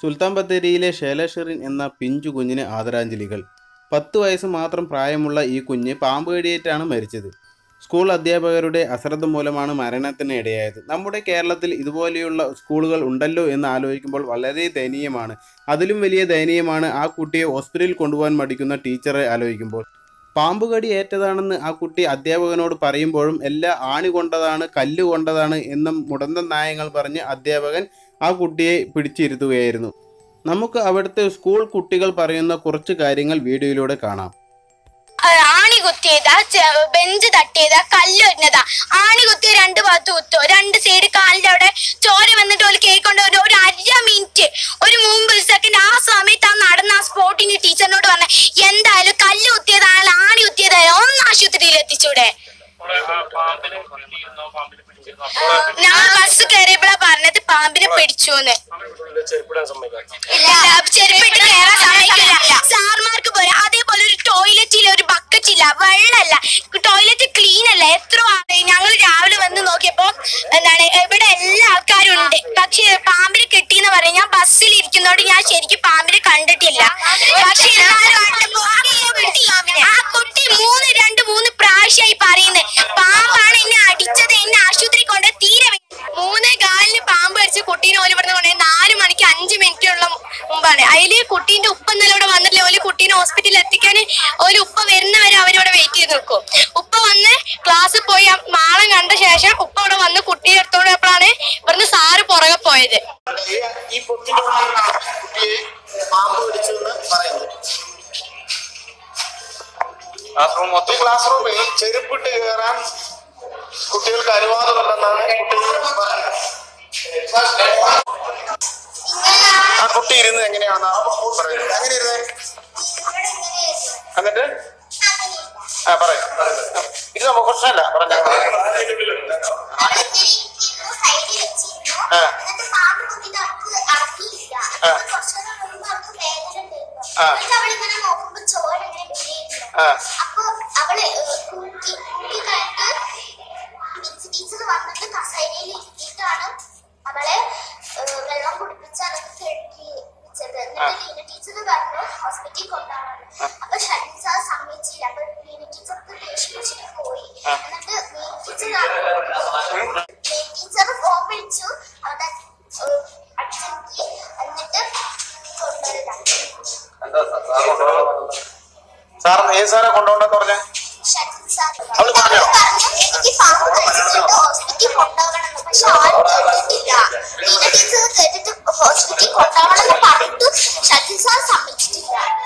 സുൽത്താൻ ബത്തേരിയിലെ ഷേലഷെറിൻ എന്ന പിഞ്ചു കുഞ്ഞിന് ആദരാഞ്ജലികൾ പത്ത് വയസ്സ് മാത്രം പ്രായമുള്ള ഈ കുഞ്ഞ് പാമ്പ് കടിയേറ്റാണ് മരിച്ചത് സ്കൂൾ അധ്യാപകരുടെ അശ്രദ്ധ മൂലമാണ് മരണത്തിന് ഇടയായത് നമ്മുടെ കേരളത്തിൽ ഇതുപോലെയുള്ള സ്കൂളുകൾ ഉണ്ടല്ലോ എന്ന് ആലോചിക്കുമ്പോൾ വളരെ ദയനീയമാണ് അതിലും വലിയ ദയനീയമാണ് ആ കുട്ടിയെ ഹോസ്പിറ്റലിൽ കൊണ്ടുപോകാൻ മടിക്കുന്ന ടീച്ചറെ ആലോചിക്കുമ്പോൾ പാമ്പ് കടി ഏറ്റതാണെന്ന് ആ കുട്ടി അധ്യാപകനോട് പറയുമ്പോഴും എല്ലാ ആണി കൊണ്ടതാണ് കല്ല് കൊണ്ടതാണ് എന്ന മുടന്തൻ നായങ്ങൾ പറഞ്ഞ് അധ്യാപകൻ ആ കുട്ടിയെ പിടിച്ചിരുത്തുകയായിരുന്നു നമുക്ക് അവിടുത്തെ സ്കൂൾ കുട്ടികൾ പറയുന്ന കുറച്ച് കാര്യങ്ങൾ വീഡിയോയിലൂടെ കാണാം ആ, ആണി കുത്തിയതാ ചെ- ബെഞ്ച് തട്ടിയതാ കല്ല് വരുന്നതാ ആണി കുത്തിയ രണ്ട് ഭാഗത്ത് കുത്തോ രണ്ട് സൈഡ് കാലിന്റെ അവിടെ ചോര വന്നിട്ട് ഒരു കേക്ക് കൊണ്ട് ഒരു ഒരു അര മിനിറ്റ് ഒരു മുമ്പ് സെക്കൻഡ് ആ സമയത്ത് ആ നടന്ന ആ സ്പോട്ടിന് ടീച്ചറിനോട് പറഞ്ഞ എന്തായാലും കല്ല് കുത്തിയതാണ് ആണി കുത്തിയതായാലും ഒന്ന് ആശുപത്രിയിൽ എത്തിച്ചൂടെ പാമ്പിനെ പിടിച്ചിരുന്നോ പാമ്പിനെ പിടിച്ചിരുന്നോ അപ്പോൾ ഞങ്ങൾ ബസ് കയറിയപ്പോഴാ പറഞ്ഞത് പാമ്പിനെ പിടിച്ചുന്ന് ചെരുപ്പിടാൻ സമ്മതിക്കാം ഇല്ല ചെരുപ്പിട്ട് കയറാൻ സമ്മതിക്കില്ല സാർമാർക്ക് പോരാ അതേപോലെ ഒരു ടോയ്ലറ്റിൽ ഒരു ബക്കറ്റ് ഇല്ല വെള്ളമല്ല ടോയ്ലറ്റ് ക്ലീൻ അല്ല എത്ര ഞങ്ങൾ രാവിലെ വന്ന് നോക്കിയപ്പോ എന്താണ് ഇവിടെ എല്ലാ ആൾക്കാരും ഉണ്ട് പക്ഷെ പാമ്പിനെ കിട്ടിയെന്ന് പറയും ഞാൻ ബസ്സിൽ ഇരിക്കുന്നോണ്ട് ഞാൻ ശരിക്കും പാമ്പിനെ കണ്ടിട്ടില്ല പക്ഷെ എന്നാലും കണ്ടപ്പോ ആ കുട്ടി ആ കുട്ടി മൂന്ന് രണ്ട് മൂന്ന് പ്രാവശ്യമായി പറയുന്നത് പാമ്പാണ് എന്നെ അടിച്ചത് എന്നെ ആശുപത്രി കൊണ്ട് തീരെ വയ്യ." മൂന്നേ കാലിന് പാമ്പ് അടിച്ച് കുട്ടീനെ ഓല് ഇവിടുന്ന് കൊണ്ടുപോയി നാല് മണിക്ക് അഞ്ച് മിനിറ്റുള്ള മുമ്പാണ് അതില് കുട്ടീന്റെ ഉപ്പ ഇന്നലെ ഇവിടെ വന്നിട്ടില്ല ഓല് കുട്ടീനെ ഹോസ്പിറ്റലിൽ എത്തിക്കാൻ ഒരു ഉപ്പ വരുന്നവരെ അവരിവിടെ വെയിറ്റ് ചെയ്ത് നിൽക്കും ഉപ്പ വന്ന് ക്ലാസ്സിൽ പോയി ആ മാളം കണ്ട ശേഷം ഉപ്പ ഇവിടെ വന്ന് കുട്ടിയെ എടുത്തോണ്ട് പോയപ്പോഴാണ് ഇവിടുന്ന് സാറ് പുറകെ പോയത് ഈ പൊത്തിന്റെ ഉള്ളിലാണ് കുട്ടിയെ പാമ്പ് പിടിച്ചെന്ന് പറയുന്നത് ക്ലാസ് റൂം ഈ മൊത്തം ക്ലാസ് റൂമിൽ ചെരുപ്പിട്ട് കയറാൻ കുട്ടികൾക്ക് അനുവാദമുണ്ടെന്നാണ് കുട്ടികൾ പറയുന്നത് ആ കുട്ടി ഇരുന്ന് എങ്ങനെയാണ് പറയുന്നത് എങ്ങനെ ഇരുന്നേ എന്നിട്ട് ആ പറയാം ഇത് നമുക്ക് പ്രശ്നമല്ല പറഞ്ഞ ആ. ആ. ആ. ആ. അപ്പൊ അവള് കൂട്ടി കൂട്ടി കഴിഞ്ഞിട്ട് ടീച്ചർ വന്നിട്ട് കസേരയിൽ ഇരുത്തിയിട്ടാണ് അവളെ ഏഹ്, വെള്ളം കുടിപ്പിച്ച് അതൊക്കെ കഴുകി വെച്ചത് എന്നിട്ട് ലീന ടീച്ചർ പറഞ്ഞു ഹോസ്പിറ്റലിൽ കൊണ്ടുപോകണം അപ്പൊ ഷൈൻ സാർ സമ്മതിച്ചില്ല അപ്പൊ ലീന ടീച്ചർക്ക് ദേഷ്യം വെച്ചിട്ട് പോയി എന്നിട്ട് ടീച്ചർ ടീച്ചർ ഫോൺ വിളിച്ചു അവിടെ ഏഹ്, അച്ഛനിക്ക് എന്നിട്ട് കൊണ്ടുവരതാണ് സാർ ഏത് സാറെ കൊണ്ടുപോകണ്ടെന്ന് പറഞ്ഞേ ഷട്ടിൽ സാർ അവള് പറഞ്ഞോ? പറഞ്ഞു എനിക്ക് പാമ്പ് കടിച്ചിട്ട് ഹോസ്പിറ്റലിൽ കൊണ്ടുപോകണമെന്ന് പക്ഷെ ആരും കേട്ടിട്ടില്ല ലീന ടീച്ചർ കേട്ടിട്ട് ഹോസ്പിറ്റലിൽ കൊണ്ടുപോകണമെന്ന് പറഞ്ഞിട്ട് ഷട്ടിൽ സാർ സമ്മതിച്ചിട്ടില്ല